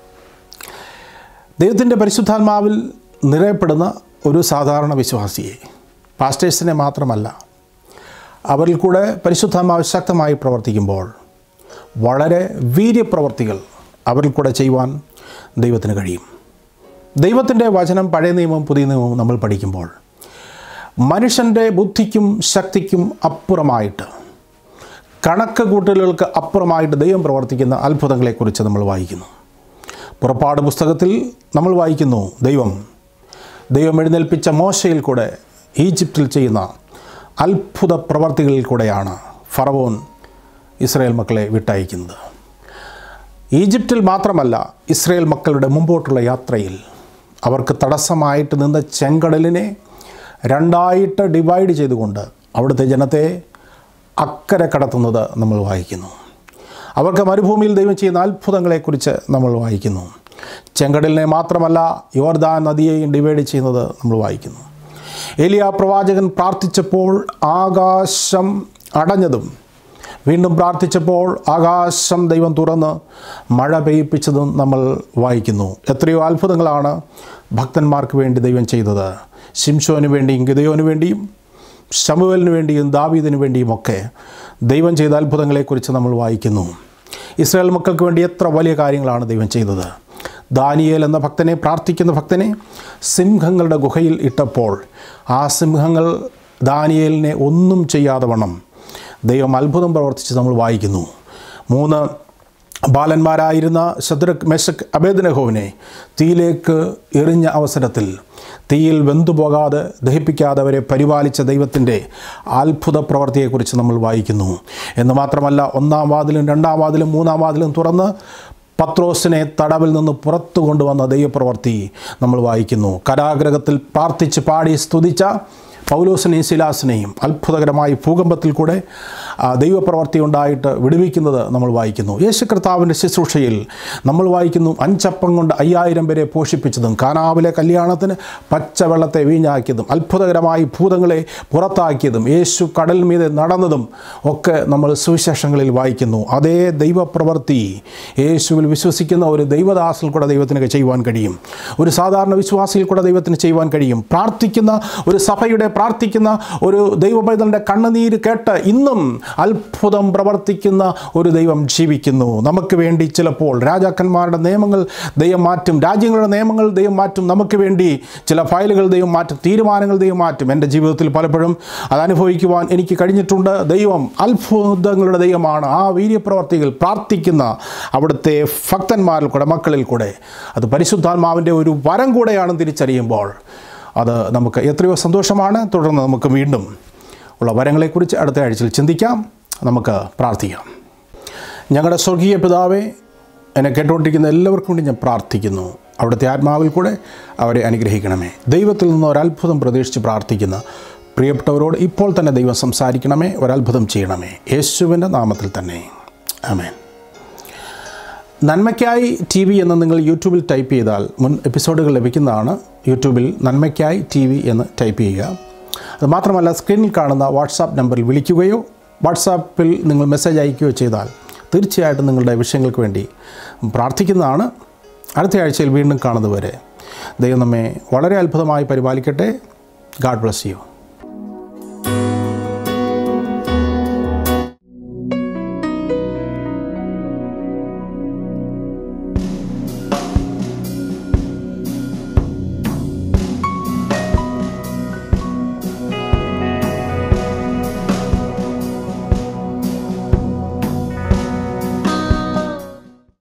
ദൈവത്തിൻ്റെ പരിശുദ്ധാത്മാവിൽ നിറയപ്പെടുന്ന ഒരു സാധാരണ വിശ്വാസിയെ പാസ്റ്റേഴ്സിനെ മാത്രമല്ല അവരിൽ കൂടെ പരിശുദ്ധാത്മാവ് ശക്തമായി പ്രവർത്തിക്കുമ്പോൾ വളരെ വീര്യപ്രവർത്തികൾ അവരിൽ കൂടെ ചെയ്യുവാൻ ദൈവത്തിന് കഴിയും ദൈവത്തിൻ്റെ വചനം പഴയ നിയമവും പുതിയ നിയമവും നമ്മൾ പഠിക്കുമ്പോൾ മനുഷ്യൻ്റെ ബുദ്ധിക്കും ശക്തിക്കും അപ്പുറമായിട്ട് കണക്ക് കൂട്ടലുകൾക്ക് അപ്പുറമായിട്ട് ദൈവം പ്രവർത്തിക്കുന്ന അത്ഭുതങ്ങളെക്കുറിച്ച് നമ്മൾ വായിക്കുന്നു പുറപ്പാട് പുസ്തകത്തിൽ നമ്മൾ വായിക്കുന്നു ദൈവം ദൈവം എഴുന്നേൽപ്പിച്ച മോശയിൽ കൂടെ ഈജിപ്തിൽ ചെയ്യുന്ന അത്ഭുത പ്രവർത്തികളിൽ കൂടെയാണ് ഫറവോൻ ഇസ്രായേൽ മക്കളെ വിട്ടയക്കുന്നത് ഈജിപ്തിൽ മാത്രമല്ല ഇസ്രയേൽ മക്കളുടെ മുമ്പോട്ടുള്ള യാത്രയിൽ അവർക്ക് തടസ്സമായിട്ട് നിന്ന ചെങ്കടലിനെ രണ്ടായിട്ട് ഡിവൈഡ് ചെയ്തുകൊണ്ട് അവിടുത്തെ ജനത്തെ അക്കരെ കടത്തുന്നത് നമ്മൾ വായിക്കുന്നു അവർക്ക് മരുഭൂമിയിൽ ദൈവം ചെയ്യുന്ന അത്ഭുതങ്ങളെക്കുറിച്ച് നമ്മൾ വായിക്കുന്നു ചെങ്കടലിനെ മാത്രമല്ല യോർദാൻ നദിയെയും ഡിവൈഡ് ചെയ്യുന്നത് നമ്മൾ വായിക്കുന്നു ഏലിയ പ്രവാചകൻ പ്രാർത്ഥിച്ചപ്പോൾ ആകാശം അടഞ്ഞതും വീണ്ടും പ്രാർത്ഥിച്ചപ്പോൾ ആകാശം ദൈവം തുറന്ന് മഴ പെയ്യിപ്പിച്ചതും നമ്മൾ വായിക്കുന്നു എത്രയോ അത്ഭുതങ്ങളാണ് ഭക്തന്മാർക്ക് വേണ്ടി ദൈവം ചെയ്തത് ശിംഷോന് വേണ്ടിയും ഗിതയോന് വേണ്ടിയും ശമുവലിന് വേണ്ടിയും ദാവീദിന് വേണ്ടിയും ഒക്കെ ദൈവം ചെയ്ത അത്ഭുതങ്ങളെക്കുറിച്ച് നമ്മൾ വായിക്കുന്നു ഇസ്രായേൽ മക്കൾക്ക് വേണ്ടി എത്ര വലിയ കാര്യങ്ങളാണ് ദൈവം ചെയ്തത് ദാനിയേൽ എന്ന ഭക്തനെ പ്രാർത്ഥിക്കുന്ന ഭക്തനെ സിംഹങ്ങളുടെ ഗുഹയിൽ ഇട്ടപ്പോൾ ആ സിംഹങ്ങൾ ദാനിയേലിനെ ഒന്നും ചെയ്യാതെ വണ്ണം ദൈവം അത്ഭുതം പ്രവർത്തിച്ച് നമ്മൾ വായിക്കുന്നു മൂന്ന് ബാലന്മാരായിരുന്ന ശദ്രക് മെഷക് അബേദനഹോവിനെ തീയിലേക്ക് എറിഞ്ഞ അവസരത്തിൽ തീയിൽ വെന്തുപോകാതെ ദഹിപ്പിക്കാതെ അവരെ പരിപാലിച്ച ദൈവത്തിൻ്റെ അത്ഭുത പ്രവൃത്തിയെക്കുറിച്ച് നമ്മൾ വായിക്കുന്നു എന്ന് മാത്രമല്ല ഒന്നാം വാതിലും രണ്ടാം വാതിലും മൂന്നാം വാതിലും തുറന്ന് പത്രോസിനെ തടവിൽ നിന്ന് പുറത്തു കൊണ്ടുവന്ന ദൈവപ്രവൃത്തി നമ്മൾ വായിക്കുന്നു കരാഗ്രഹത്തിൽ പ്രാർത്ഥിച്ച് പാടി സ്തുതിച്ച പൗലോസിനെയും ശിലാസിനെയും അത്ഭുതകരമായി ഭൂകമ്പത്തിൽ കൂടെ ആ, ദൈവപ്രവർത്തി ഉണ്ടായിട്ട് വിടുവിക്കുന്നത് നമ്മൾ വായിക്കുന്നു യേശു കർത്താവിൻ്റെ ശുശ്രൂഷയിൽ നമ്മൾ വായിക്കുന്നു അഞ്ചപ്പം കൊണ്ട് അയ്യായിരം പേരെ പോഷിപ്പിച്ചതും കാനാവിലെ കല്യാണത്തിന് പച്ചവെള്ളത്തെ വീഞ്ഞാക്കിയതും അത്ഭുതകരമായി ഭൂതങ്ങളെ പുറത്താക്കിയതും യേശു കടൽ മീതെ നടന്നതും ഒക്കെ നമ്മൾ സുവിശേഷങ്ങളിൽ വായിക്കുന്നു അതേ ദൈവപ്രവൃത്തി യേശുവിൽ വിശ്വസിക്കുന്ന ഒരു ദൈവദാസിൽ കൂടെ ദൈവത്തിന് ചെയ്യുവാൻ കഴിയും ഒരു സാധാരണ വിശ്വാസിയിൽ കൂടെ ദൈവത്തിന് ചെയ്യുവാൻ കഴിയും പ്രാർത്ഥിക്കുന്ന ഒരു സഭയുടെ പ്രാർത്ഥിക്കുന്ന ഒരു ദൈവപൈതലിൻ്റെ കണ്ണുനീര് കേട്ട് ഇന്നും അത്ഭുതം പ്രവർത്തിക്കുന്ന ഒരു ദൈവം ജീവിക്കുന്നു നമുക്ക് വേണ്ടി ചിലപ്പോൾ രാജാക്കന്മാരുടെ നിയമങ്ങൾ ദൈവം മാറ്റും രാജ്യങ്ങളുടെ നിയമങ്ങൾ ദൈവം മാറ്റും നമുക്ക് വേണ്ടി ചില ഫയലുകൾ ദൈവം മാറ്റും തീരുമാനങ്ങൾ ദൈവം മാറ്റും എൻ്റെ ജീവിതത്തിൽ പലപ്പോഴും അത് അനുഭവിക്കുവാൻ എനിക്ക് കഴിഞ്ഞിട്ടുണ്ട് ദൈവം അത്ഭുതങ്ങളുടെ ദൈവമാണ് ആ വീര്യപ്രവർത്തികൾ പ്രാർത്ഥിക്കുന്ന അവിടുത്തെ ഭക്തന്മാരിൽ കൂടെ മക്കളിൽ കൂടെ അത് പരിശുദ്ധാത്മാവിൻ്റെ ഒരു വരം കൂടെയാണെന്ന് തിരിച്ചറിയുമ്പോൾ അത് നമുക്ക് എത്രയോ സന്തോഷമാണ് തുടർന്ന് നമുക്ക് വീണ്ടും ഉള്ള വരങ്ങളെക്കുറിച്ച് അടുത്ത ആഴ്ചയിൽ ചിന്തിക്കാം നമുക്ക് പ്രാർത്ഥിക്കാം ഞങ്ങളുടെ സ്വർഗീയ പിതാവെ എന്നെ കേട്ടുകൊണ്ടിരിക്കുന്ന എല്ലാവർക്കും വേണ്ടി ഞാൻ പ്രാർത്ഥിക്കുന്നു അവിടുത്തെ ആത്മാവിൽ കൂടെ അവരെ അനുഗ്രഹിക്കണമേ ദൈവത്തിൽ നിന്ന് ഒരത്ഭുതം പ്രതീക്ഷിച്ച് പ്രാർത്ഥിക്കുന്ന പ്രിയപ്പെട്ടവരോട് ഇപ്പോൾ തന്നെ ദൈവം സംസാരിക്കണമേ ഒരത്ഭുതം ചെയ്യണമേ യേശുവിൻ്റെ നാമത്തിൽ തന്നെ ആമേൻ നന്മയ്ക്കായി ടി വി എന്ന് നിങ്ങൾ യൂട്യൂബിൽ ടൈപ്പ് ചെയ്താൽ മുൻ എപ്പിസോഡുകൾ ലഭിക്കുന്നതാണ് യൂട്യൂബിൽ നന്മയ്ക്കായി ടി വി എന്ന് ടൈപ്പ് ചെയ്യുക അത് മാത്രമല്ല സ്ക്രീനിൽ കാണുന്ന വാട്സാപ്പ് നമ്പറിൽ വിളിക്കുകയോ വാട്സാപ്പിൽ നിങ്ങൾ മെസ്സേജ് അയക്കുകയോ ചെയ്താൽ തീർച്ചയായിട്ടും നിങ്ങളുടെ വിഷയങ്ങൾക്ക് വേണ്ടി പ്രാർത്ഥിക്കുന്നതാണ് അടുത്ത ആഴ്ചയിൽ വീണ്ടും കാണുന്നതുവരെ ദൈവം നമ്മെ വളരെ അത്ഭുതമായി പരിപാലിക്കട്ടെ ഗാഡ് ബ്ലസ് യു